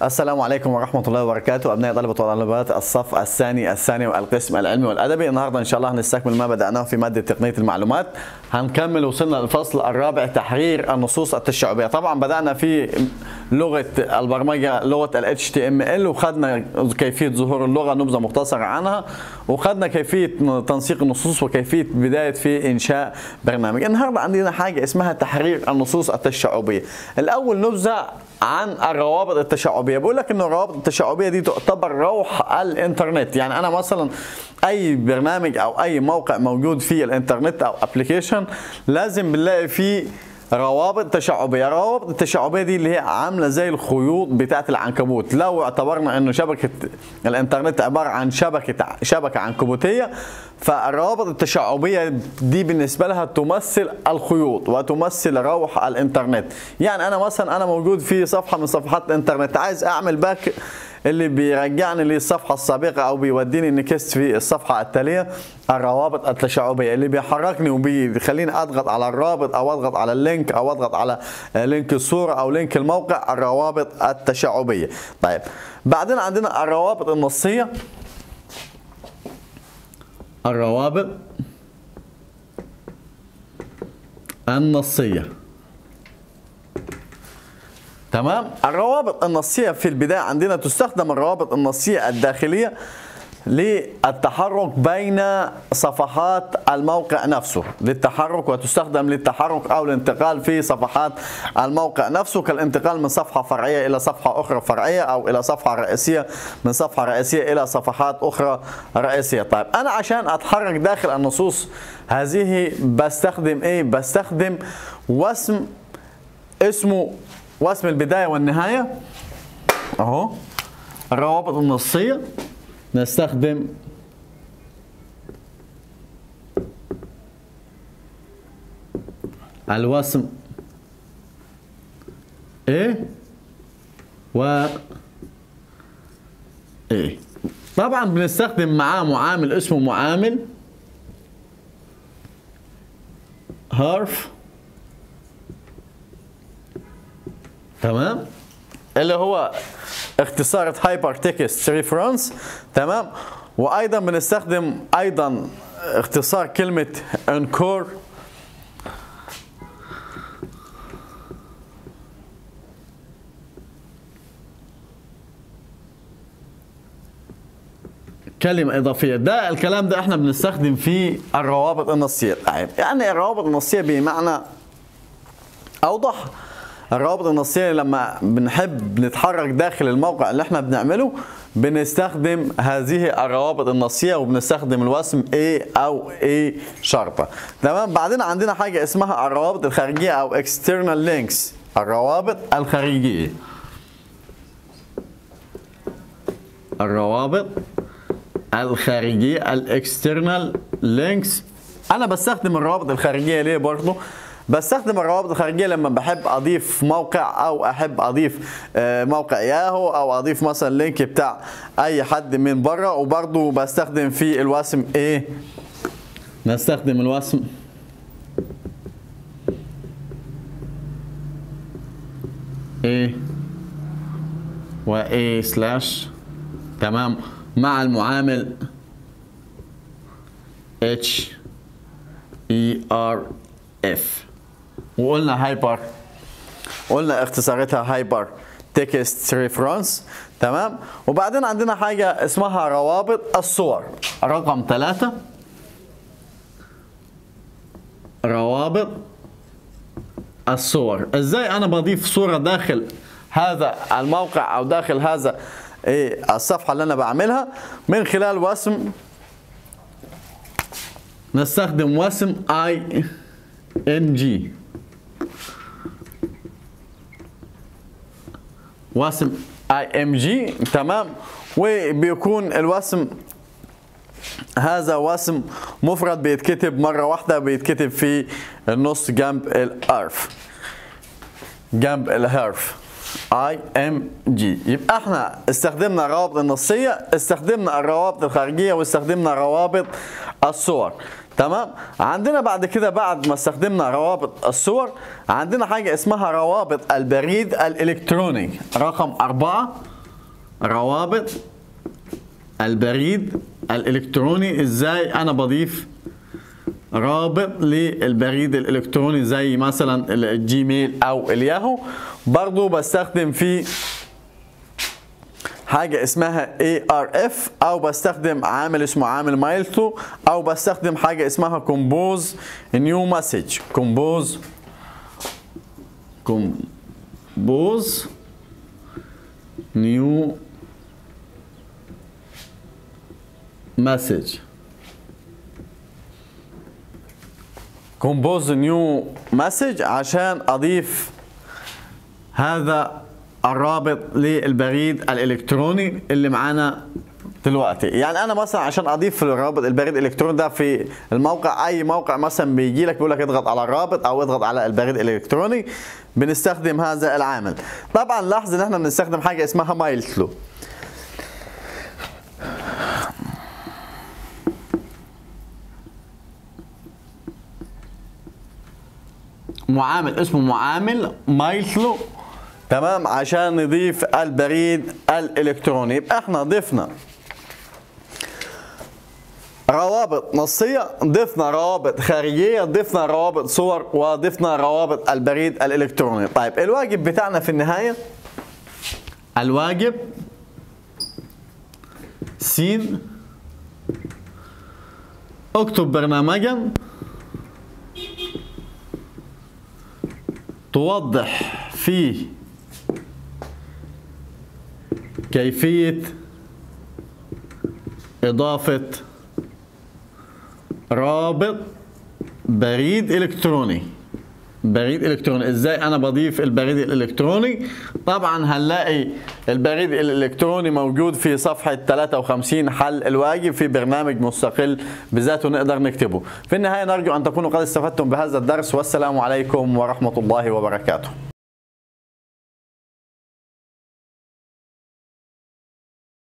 السلام عليكم ورحمة الله وبركاته أبناء طلبة وطالبات الصف الثاني الثاني والقسم العلمي والأدبي النهاردة إن شاء الله هنستكمل ما بدأناه في مادة تقنية المعلومات هنكمل وصلنا للفصل الرابع تحرير النصوص التشعبية طبعا بدأنا في لغة البرمجة لغة ال HTML وخدنا كيفية ظهور اللغة نبذة مختصرة عنها وخدنا كيفية تنسيق النصوص وكيفية بداية في إنشاء برنامج النهاردة عندنا حاجة اسمها تحرير النصوص التشعبية الأول نبذة عن الروابط التشعبيه بيقول لك ان الروابط التشعبيه دي تعتبر روح الانترنت يعني انا مثلا اي برنامج او اي موقع موجود في الانترنت او ابلكيشن لازم بنلاقي فيه روابط تشعبيه الروابط التشعبيه دي اللي هي عامله زي الخيوط بتاعه العنكبوت لو اعتبرنا انه شبكه الانترنت عباره عن شبكه شبكه عنكبوتيه فالروابط التشعبيه دي بالنسبه لها تمثل الخيوط وتمثل روح الانترنت يعني انا مثلا انا موجود في صفحه من صفحات الانترنت عايز اعمل باك اللي بيرجعني للصفحه السابقه او بيوديني نكست في الصفحه التاليه الروابط التشعبيه اللي بيحركني وبيخليني اضغط على الرابط او اضغط على اللينك او اضغط على لينك الصوره او لينك الموقع الروابط التشعبيه طيب بعدين عندنا الروابط النصيه الروابط النصيه تمام الروابط النصيه في البدايه عندنا تستخدم الروابط النصيه الداخليه للتحرك بين صفحات الموقع نفسه للتحرك وتستخدم للتحرك او الانتقال في صفحات الموقع نفسه كالانتقال من صفحه فرعيه الى صفحه اخرى فرعيه او الى صفحه رئيسيه من صفحه رئيسيه الى صفحات اخرى رئيسيه طيب انا عشان اتحرك داخل النصوص هذه بستخدم ايه بستخدم وسم اسمه واسم البداية والنهاية اهو الروابط النصية نستخدم الوسم ايه و ايه طبعا بنستخدم معاه معامل اسمه معامل هارف تمام اللي هو اختصار هايبر تكست ريفرنس تمام وايضا بنستخدم ايضا اختصار كلمه انكور كلمة إضافية ده الكلام ده احنا بنستخدم فيه الروابط النصية يعني الروابط النصية بمعنى أوضح الروابط النصيه لما بنحب نتحرك داخل الموقع اللي احنا بنعمله بنستخدم هذه الروابط النصيه وبنستخدم الوسم A او A شرطه تمام بعدين عندنا حاجه اسمها الروابط الخارجيه او external links الروابط الخارجيه الروابط الخارجيه الاكسترنال لينكس انا بستخدم الروابط الخارجيه ليه برضه بستخدم الروابط الخارجيه لما بحب اضيف موقع او احب اضيف موقع ياهو او اضيف مثلا لينك بتاع اي حد من بره وبرضه بستخدم في الوسم ايه نستخدم الوسم ايه و ايه سلاش تمام مع المعامل اتش اي ار اف وقلنا هايبر قلنا اختصاراتها هايبر تكست ريفرنس تمام وبعدين عندنا حاجة اسمها روابط الصور رقم ثلاثة روابط الصور ازاي انا بضيف صورة داخل هذا الموقع او داخل هذا ايه الصفحة اللي انا بعملها من خلال وسم نستخدم وسم اي ان جي وسم اي ام جي تمام وبيكون الوسم هذا وسم مفرد بيتكتب مرة واحدة بيتكتب في النص جنب الحرف جنب الحرف اي ام جي يبقى احنا استخدمنا الروابط النصية استخدمنا الروابط الخارجية واستخدمنا روابط الصور تمام عندنا بعد كده بعد ما استخدمنا روابط الصور عندنا حاجة اسمها روابط البريد الإلكتروني رقم أربعة روابط البريد الالكتروني ازاي انا بضيف رابط للبريد الالكتروني زي مثلا الجيميل او الياهو برضو بستخدم فيه حاجة اسمها ARF أو بستخدم عامل اسمه عامل مايلتو أو بستخدم حاجة اسمها كومبوز نيو مسج كومبوز كومبوز نيو مسج كومبوز نيو مسج عشان اضيف هذا الرابط للبريد الالكتروني اللي معانا دلوقتي يعني انا مثلا عشان اضيف الرابط البريد الالكتروني ده في الموقع اي موقع مثلا بيجي لك بيقول لك اضغط على الرابط او اضغط على البريد الالكتروني بنستخدم هذا العامل طبعا لاحظ ان احنا بنستخدم حاجه اسمها مايلتلو معامل اسمه معامل مايلتلو تمام عشان نضيف البريد الالكتروني يبقى احنا ضفنا روابط نصية ضفنا روابط خارجية ضفنا روابط صور وضفنا روابط البريد الالكتروني طيب الواجب بتاعنا في النهاية الواجب سين اكتب برنامجا توضح فيه كيفية إضافة رابط بريد إلكتروني بريد إلكتروني إزاي أنا بضيف البريد الإلكتروني طبعا هنلاقي البريد الإلكتروني موجود في صفحة 53 حل الواجب في برنامج مستقل بذاته نقدر نكتبه في النهاية نرجو أن تكونوا قد استفدتم بهذا الدرس والسلام عليكم ورحمة الله وبركاته